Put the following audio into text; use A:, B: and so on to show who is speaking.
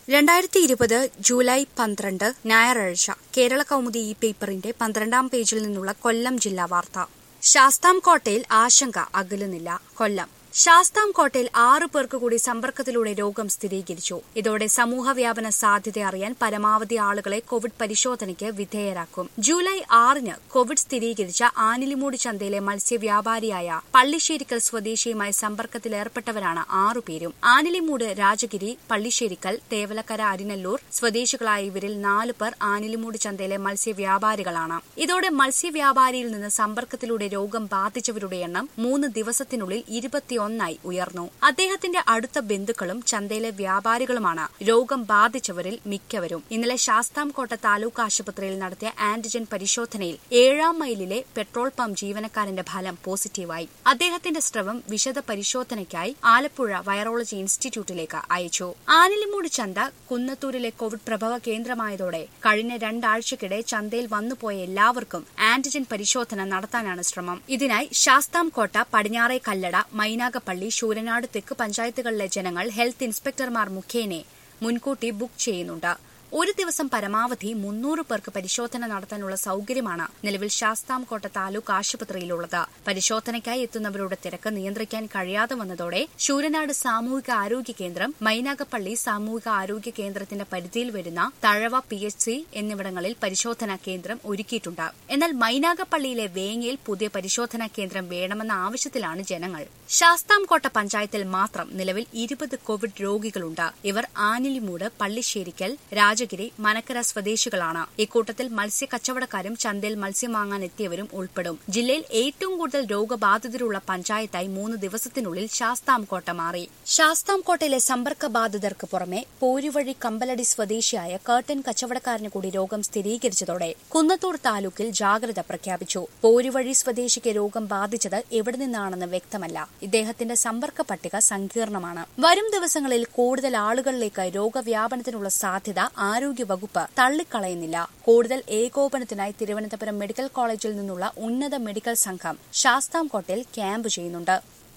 A: രണ്ടായിരത്തി ഇരുപത് ജൂലൈ പന്ത്രണ്ട് ഞായറാഴ്ച കേരള കൗമുദി ഈ പേപ്പറിന്റെ പന്ത്രണ്ടാം പേജിൽ നിന്നുള്ള കൊല്ലം ജില്ലാ വാർത്ത ശാസ്താംകോട്ടയിൽ ആശങ്ക അകലുന്നില്ല കൊല്ലം ശാസ്താംകോട്ടയിൽ ആറു പേർക്ക് കൂടി സമ്പർക്കത്തിലൂടെ രോഗം സ്ഥിരീകരിച്ചു ഇതോടെ സമൂഹവ്യാപന സാധ്യത അറിയാൻ പരമാവധി ആളുകളെ കോവിഡ് പരിശോധനയ്ക്ക് വിധേയരാക്കും ജൂലൈ ആറിന് കോവിഡ് സ്ഥിരീകരിച്ച ആനിലിമൂട് ചന്തയിലെ മത്സ്യവ്യാപാരിയായ പള്ളിശ്ശേരിക്കൽ സ്വദേശിയുമായി സമ്പർക്കത്തിലേർപ്പെട്ടവരാണ് ആറുപേരും ആനിലിമൂട് രാജഗിരി പള്ളിശ്ശേരിക്കൽ തേവലക്കര അരിനല്ലൂർ സ്വദേശികളായ ഇവരിൽ നാലു പേർ ആനിലിമൂട് ചന്തയിലെ മത്സ്യവ്യാപാരികളാണ് ഇതോടെ മത്സ്യവ്യാപാരിയിൽ നിന്ന് സമ്പർക്കത്തിലൂടെ രോഗം ബാധിച്ചവരുടെ എണ്ണം മൂന്ന് ദിവസത്തിനുള്ളിൽ ഇരുപത്തിയൊന്നായി ഉയർന്നു അദ്ദേഹത്തിന്റെ അടുത്ത ബന്ധുക്കളും ചന്തയിലെ വ്യാപാരികളുമാണ് രോഗം ബാധിച്ചവരിൽ മിക്കവരും ഇന്നലെ ശാസ്താംകോട്ട താലൂക്ക് ആശുപത്രിയിൽ നടത്തിയ ആന്റിജൻ പരിശോധനയിൽ ഏഴാം മൈലിലെ പെട്രോൾ പമ്പ് ജീവനക്കാരന്റെ ഫലം പോസിറ്റീവായി അദ്ദേഹത്തിന്റെ സ്രവം വിശദ പരിശോധനയ്ക്കായി ആലപ്പുഴ വൈറോളജി ഇൻസ്റ്റിറ്റ്യൂട്ടിലേക്ക് അയച്ചു ആനിലിമൂട് ചന്ത കുന്നത്തൂരിലെ കോവിഡ് പ്രഭവ കേന്ദ്രമായതോടെ കഴിഞ്ഞ രണ്ടാഴ്ചക്കിടെ ചന്തയിൽ വന്നുപോയ എല്ലാവർക്കും ആന്റിജൻ പരിശോധന നടത്താനാണ് ശ്രമം ഇതിനായി ശാസ്താംകോട്ട പടിഞ്ഞാറേ കല്ലട മൈനാഗപ്പള്ളി ശൂരനാട് തെക്ക് പഞ്ചായത്തുകളിലെ ജനങ്ങൾ ഹെൽത്ത് ഇൻസ്പെക്ടർമാർ മുഖേന മുൻകൂട്ടി ബുക്ക് ചെയ്യുന്നുണ്ട് ഒരു ദിവസം പരമാവധി മുന്നൂറ് പേർക്ക് പരിശോധന നടത്താനുള്ള സൌകര്യമാണ് നിലവിൽ ശാസ്താംകോട്ട താലൂക്ക് ആശുപത്രിയിലുള്ളത് പരിശോധനയ്ക്കായി എത്തുന്നവരുടെ തിരക്ക് നിയന്ത്രിക്കാൻ കഴിയാതെ വന്നതോടെ ശൂരനാട് സാമൂഹിക ആരോഗ്യ കേന്ദ്രം മൈനാഗപ്പള്ളി സാമൂഹിക ആരോഗ്യ കേന്ദ്രത്തിന്റെ പരിധിയിൽ വരുന്ന തഴവ പി എച്ച് സി എന്നിവിടങ്ങളിൽ പരിശോധനാ കേന്ദ്രം ഒരുക്കിയിട്ടുണ്ട് എന്നാൽ മൈനാഗപ്പള്ളിയിലെ വേങ്ങയിൽ പുതിയ പരിശോധനാ കേന്ദ്രം വേണമെന്ന ആവശ്യത്തിലാണ് ജനങ്ങൾ ശാസ്താംകോട്ട പഞ്ചായത്തിൽ മാത്രം നിലവിൽ ഇരുപത് കോവിഡ് രോഗികളുണ്ട് ഇവർ ആനിലിമൂട് പള്ളിശ്ശേരിക്കൽ രാജഗിരി മനക്കര സ്വദേശികളാണ് ഇക്കൂട്ടത്തിൽ മത്സ്യ കച്ചവടക്കാരും ചന്തയിൽ മത്സ്യം വാങ്ങാൻ എത്തിയവരും ഉൾപ്പെടും ജില്ലയിൽ ഏറ്റവും കൂടുതൽ രോഗബാധിതരുള്ള പഞ്ചായത്തായി മൂന്ന് ദിവസത്തിനുള്ളിൽ ശാസ്താംകോട്ട മാറി ശാസ്താംകോട്ടയിലെ സമ്പർക്ക ബാധിതർക്ക് പുറമെ പോരുവഴി കമ്പലടി സ്വദേശിയായ കേർട്ടൻ കച്ചവടക്കാരന് കൂടി രോഗം സ്ഥിരീകരിച്ചതോടെ കുന്നത്തൂർ താലൂക്കിൽ ജാഗ്രത പ്രഖ്യാപിച്ചു പോരുവഴി സ്വദേശിക്ക് രോഗം ബാധിച്ചത് എവിടെ നിന്നാണെന്ന് വ്യക്തമല്ല ഇദ്ദേഹത്തിന്റെ സമ്പർക്ക പട്ടിക സങ്കീർണമാണ് വരും ദിവസങ്ങളിൽ കൂടുതൽ ആളുകളിലേക്ക് രോഗവ്യാപനത്തിനുള്ള സാധ്യത ആരോഗ്യവകുപ്പ് തള്ളിക്കളയുന്നില്ല കൂടുതൽ ഏകോപനത്തിനായി തിരുവനന്തപുരം മെഡിക്കൽ കോളേജിൽ നിന്നുള്ള ഉന്നത മെഡിക്കൽ സംഘം ശാസ്താംകോട്ടയിൽ ക്യാമ്പ് ചെയ്യുന്നുണ്ട്